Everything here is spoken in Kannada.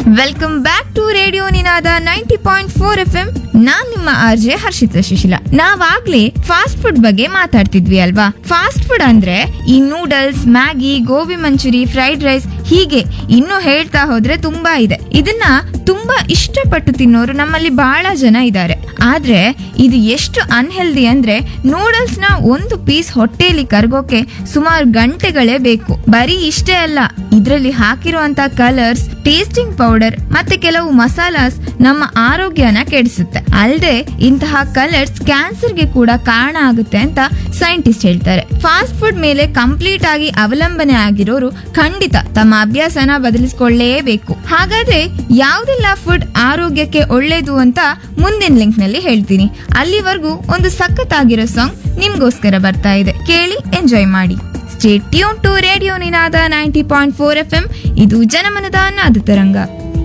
welcome back to radio Ninaada ninety point four F M ನಾನ್ ನಿಮ್ಮ ಆರ್ಜೆ ಹರ್ಷಿತಾ ಶಿಶಿಲ ನಾವಾಗ್ಲೇ ಫಾಸ್ಟ್ ಫುಡ್ ಬಗ್ಗೆ ಮಾತಾಡ್ತಿದ್ವಿ ಅಲ್ವಾ ಫಾಸ್ಟ್ ಫುಡ್ ಅಂದ್ರೆ ಈ noodles Maggi gobi manchurian fried rice ಹೀಗೆ ಇನ್ನು ಹೇಳ್ತಾ ಹೋದ್ರೆ ತುಂಬಾ ಇದೆ ಇದನ್ನ ತುಂಬಾ ಇಷ್ಟಪಟ್ಟು ತಿನ್ನೋರು ನಮ್ಮಲ್ಲಿ ಬಹಳ ಜನ ಇದ್ದಾರೆ ಆದ್ರೆ ಇದು ಎಷ್ಟು ಅನ್ಹೆಲ್ದಿ ಅಂದ್ರೆ ನೂಡಲ್ಸ್ ನ ಒಂದು ಪೀಸ್ ಹೊಟ್ಟೆಯಲ್ಲಿ ಕರ್ಗೋಕೆ ಸುಮಾರು ಗಂಟೆಗಳೇ ಬೇಕು ಬರೀ ಇಷ್ಟೇ ಅಲ್ಲ ಇದ್ರಲ್ಲಿ ಹಾಕಿರುವಂತ ಕಲರ್ಸ್ ಟೇಸ್ಟಿಂಗ್ ಪೌಡರ್ ಮತ್ತೆ ಕೆಲವು ಮಸಾಲಾಸ್ ನಮ್ಮ ಆರೋಗ್ಯನ ಕೆಡಿಸುತ್ತೆ ಅಲ್ಲದೆ ಇಂತಹ ಕಲರ್ಸ್ ಕ್ಯಾನ್ಸರ್ಗೆ ಕೂಡ ಕಾರಣ ಆಗುತ್ತೆ ಅಂತ ಸೈಂಟಿಸ್ಟ್ ಹೇಳ್ತಾರೆ ಫಾಸ್ಟ್ ಫುಡ್ ಮೇಲೆ ಕಂಪ್ಲೀಟ್ ಆಗಿ ಅವಲಂಬನೆ ಆಗಿರೋರು ಖಂಡಿತ ತಮ್ಮ ಅಭ್ಯಾಸನ ಬದಲಿಸಿಕೊಳ್ಳಲೇಬೇಕು ಹಾಗಾದ್ರೆ ಯಾವ್ದೆಲ್ಲ ಫುಡ್ ಆರೋಗ್ಯಕ್ಕೆ ಒಳ್ಳೇದು ಅಂತ ಮುಂದಿನ ಲಿಂಕ್ ನಲ್ಲಿ ಹೇಳ್ತೀನಿ ಅಲ್ಲಿವರೆಗೂ ಒಂದು ಸಖತ್ತಾಗಿರೋ ಸಾಂಗ್ ನಿಮ್ಗೋಸ್ಕರ ಬರ್ತಾ ಇದೆ ಕೇಳಿ ಎಂಜಾಯ್ ಮಾಡಿ stay tune to radio Ninaada ninety point four F M ಇದು ಜನಮನದ ನಾದ ತರಂಗ